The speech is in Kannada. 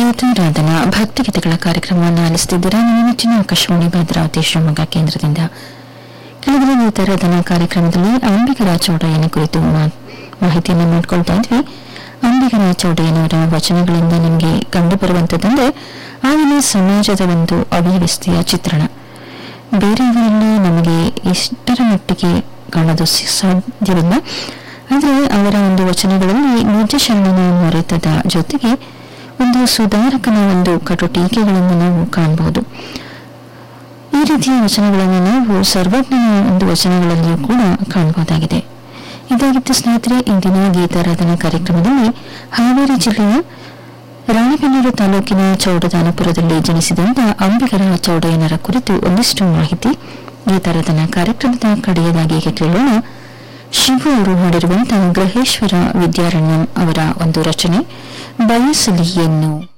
ಗೀತಾರಾಧನ ಭಕ್ತಿಗೀತೆಗಳ ಕಾರ್ಯಕ್ರಮವನ್ನು ಆಲಿಸುತ್ತಿದ್ದೀರಾ ನಿಮ್ಮ ನೆಚ್ಚಿನ ಆಕಾಶವಾಣಿ ಭದ್ರಾವತಿ ಶಿವಮೊಗ್ಗ ಕೇಂದ್ರದಿಂದ ಕೆಳಗಿನ ಗೀತಾರಾಧನಾ ಕಾರ್ಯಕ್ರಮದಲ್ಲಿ ಅಂಬಿಗರ ಚೌಡಯ್ಯನ ಕುರಿತು ಮಾ- ಮಾಹಿತಿಯನ್ನು ನೋಡ್ಕೊಳ್ತಾ ಇದ್ವಿ ಅಂಬಿಗರ ಚೌಡಯ್ಯನವರ ವಚನಗಳಿಂದ ನಿಮಗೆ ಕಂಡುಬರುವಂಥದ್ದಂದ್ರೆ ಆಗಿನ ಸಮಾಜದ ಒಂದು ಅವ್ಯವಸ್ಥೆಯ ಚಿತ್ರಣ ಬೇರೆಯವರೆಲ್ಲ ನಮಗೆ ಎಷ್ಟರ ಮಟ್ಟಿಗೆ ಕಾಣೋದು ಸಿ- ಸಾಧ್ಯವಿಲ್ಲ ಆದರೆ ಅವರ ಒಂದು ವಚನಗಳಲ್ಲಿ ನಿಜ ಶರಣನ ಮೊರೆತದ ಜೊತೆಗೆ ಒಂದು ಸುಧಾರಕನ ಒಂದು ಕಟು ಟೀಕೆಗಳನ್ನು ನಾವು ಕಾಣಬಹುದು ಈ ರೀತಿಯ ವಚನಗಳನ್ನು ನಾವು ಸರ್ವಜ್ಞನ ಒಂದು ವಚನಗಳಲ್ಲಿಯೂ ಕೂಡ ಕಾಣಬಹುದಾಗಿದೆ ಇದಾಗಿತ್ತು ಸ್ನೇಹಿತರೆ ಇಂದಿನ ಗೀತಾರಾಧನಾ ಕಾರ್ಯಕ್ರಮದಲ್ಲಿ ಹಾವೇರಿ ಜಿಲ್ಲೆಯ ರಾಣಿಬೆನ್ನೂರು ತಾಲೂಕಿನ ಚೌಡದಾನಪುರದಲ್ಲಿ ಜನಿಸಿದಂತ ಅಂಬಿಗರ ಚೌಡಯ್ಯನರ ಕುರಿತು ಒಂದಿಷ್ಟು ಮಾಹಿತಿ ಗೀತಾರಾಧನಾ ಕಾರ್ಯಕ್ರಮದ ಕಡೆಯದಾಗಿ ಈಗ ಕೇಳೋಣ ಶಿವು ಅವರು ಹಾಡಿರುವಂತಹ ಗ್ರಹೇಶ್ವರ ವಿದ್ಯಾರಣ್ಯಂ ಅವರ ಒಂದು ರಚನೆ ಬಯಸಲಿ ಎನ್ನು